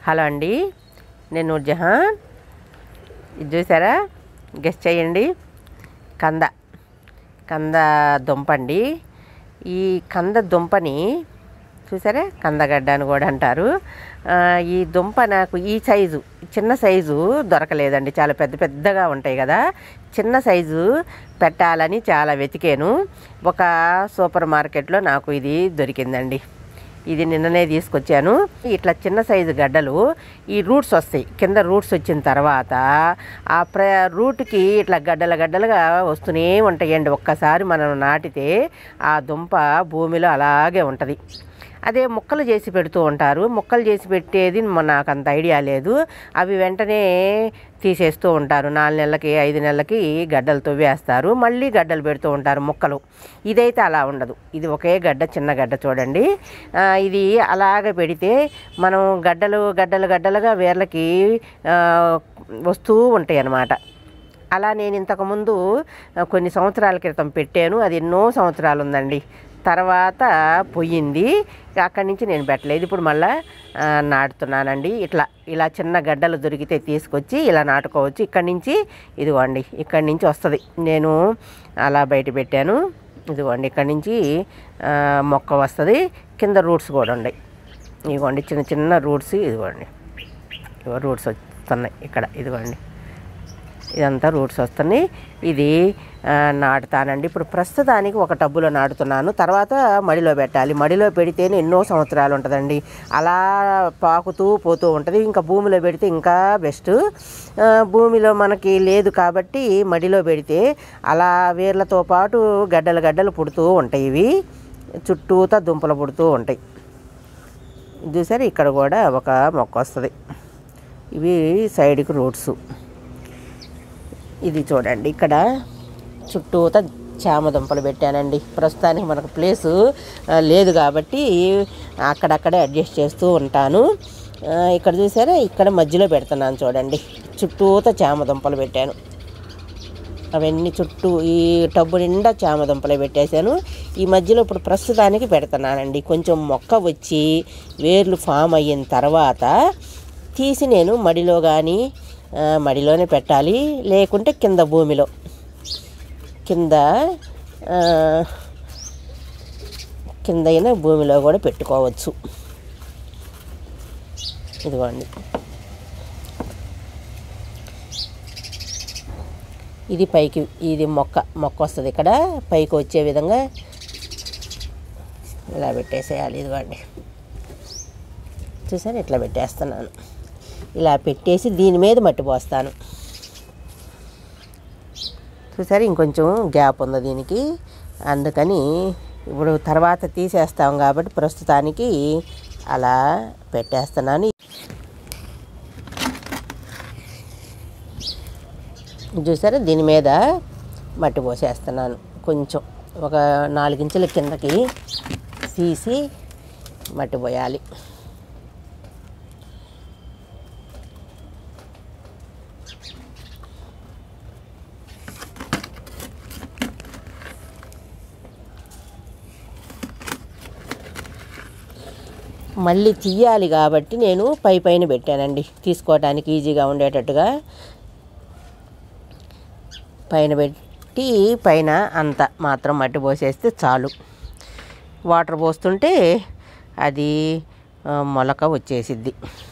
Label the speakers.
Speaker 1: hello అండి నేను నూర్జహాన్ ఇది చూసారా గెస్ట్ చేయండి కంద కంద దుంప అండి ఈ కంద దుంపని చూసారా కందగడ్డ అని కూడా అంటారు ఆ, ఈ దుంప నాకు ఈ సైజు చిన్న సైజు దొరకలేదండి చాలా పెద్ద పెద్దగా ఉంటాయి కదా చిన్న సైజు పెట్టాలని చాలా వెతికాను ఒక సూపర్ మార్కెట్లో నాకు ఇది దొరికిందండి ఇది నిన్ననే తీసుకొచ్చాను ఇట్లా చిన్న సైజు గడ్డలు ఈ రూట్స్ వస్తాయి కింద రూట్స్ వచ్చిన తర్వాత ఆ ప్ర రూట్కి ఇట్లా గడ్డల గడ్డలుగా వస్తూనే ఉంటాయండి ఒక్కసారి మనం నాటితే ఆ దుంప భూమిలో అలాగే ఉంటుంది అదే ముక్కలు చేసి పెడుతూ ఉంటారు ముక్కలు చేసి పెట్టేది మ- నాకు అంత ఐడియా లేదు అవి వెంటనే తీసేస్తూ ఉంటారు నాలుగు నెలలకి ఐదు నెలలకి గడ్డలు తవ్వేస్తారు మళ్ళీ గడ్డలు పెడుతూ ఉంటారు ముక్కలు ఇదైతే అలా ఉండదు ఇది ఒకే గడ్డ చిన్న గడ్డ చూడండి ఆ, ఇది అలాగ పెడితే మనం గడ్డలు గడ్డలు గడ్డలుగా వేర్లకి ఆ, వస్తూ ఉంటాయి అన్నమాట అలా నేను ఇంతకుముందు ఆ, కొన్ని సంవత్సరాల క్రితం పెట్టాను అది ఎన్నో సంవత్సరాలు ఉందండి తర్వాత పొయ్యింది అక్కడి నుంచి నేను పెట్టలేదు ఇప్పుడు మళ్ళీ నాటుతున్నానండి ఇట్లా ఇలా చిన్న గడ్డలు దొరికితే తీసుకొచ్చి ఇలా నాటుకోవచ్చు ఇక్కడి నుంచి ఇదిగోండి ఇక్కడి నుంచి వస్తుంది నేను అలా బయట పెట్టాను ఇదిగోండి ఇక్కడి నుంచి ఆ, మొక్క వస్తుంది కింద రూట్స్ కూడా ఉన్నాయి ఇదిగోండి చిన్న చిన్న రూట్స్ ఇదిగోండి ఇదిగో రూట్స్ వస్తున్నాయి ఇక్కడ ఇదిగోండి ఇదంతా రూట్స్ వస్తున్నాయి ఇది ఆ, నాటుతానండి ఇప్పుడు ప్రస్తుతానికి ఒక టబ్బులో నాటుతున్నాను తర్వాత మడిలో పెట్టాలి మడిలో పెడితేనే ఎన్నో సంవత్సరాలు ఉంటుందండి అలా పాకుతూ పోతూ ఉంటుంది ఇంకా భూమిలో పెడితే ఇంకా బెస్ట్ ఆ, భూమిలో మనకి లేదు కాబట్టి మడిలో పెడితే అలా వేర్లతో పాటు గడ్డలు గడ్డలు పుడుతూ ఉంటాయి ఇవి చుట్టూతా దుంపలు పుడుతూ ఉంటాయి చూసారు ఇక్కడ కూడా ఒక మొక్క వస్తుంది ఇవి సైడ్కి రూట్స్ ఇది చూడండి ఇక్కడ చుట్టూత చామ దుంపలు పెట్టానండి ప్రస్తుతానికి మనకు ప్లేసు ఆ, లేదు కాబట్టి అక్కడక్కడే అడ్జస్ట్ చేస్తూ ఉంటాను ఆ, ఇక్కడ చూసారా ఇక్కడ మధ్యలో పెడుతున్నాను చూడండి చుట్టూత చామ దుంపలు పెట్టాను అవన్నీ చుట్టూ ఈ టబ్బు నిండా చామ దుంపలు పెట్టేశాను ఈ మధ్యలో ఇప్పుడు ప్రస్తుతానికి పెడుతున్నానండి కొంచెం మొక్క వచ్చి వేర్లు ఫామ్ అయిన తర్వాత తీసి నేను మడిలో కానీ మడిలోనే పెట్టాలి లేకుంటే కింద భూమిలో కింద ఆ, కింద అయినా భూమిలో కూడా పెట్టుకోవచ్చు ఇదిగోండి ఇది పైకి ఇది మొక్క మొక్క వస్తుంది ఇక్కడ పైకి వచ్చే విధంగా ఇలా పెట్టేసేయాలి ఇదిగోండి చూసాను ఇట్లా పెట్టేస్తున్నాను ఇలా పెట్టేసి దీని మీద మట్టి పోస్తాను చూసారు ఇంకొంచెం గ్యాప్ ఉంది దీనికి అందుకని ఇప్పుడు తర్వాత తీసేస్తాం కాబట్టి ప్రస్తుతానికి అలా పెట్టేస్తున్నాను చూసారా దీని మీద మట్టి పోసేస్తున్నాను కొంచెం ఒక నాలుగించుల కిందకి తీసి మట్టి పోయాలి మళ్ళీ తీయాలి కాబట్టి నేను పై పైన పెట్టానండి తీసుకోవడానికి ఈజీగా ఉండేటట్టుగా పైన పెట్టి పైన అంత మాత్రం మట్టి పోసేస్తే చాలు వాటర్ పోస్తుంటే అది ఆ, మొలక వచ్చేసిద్ది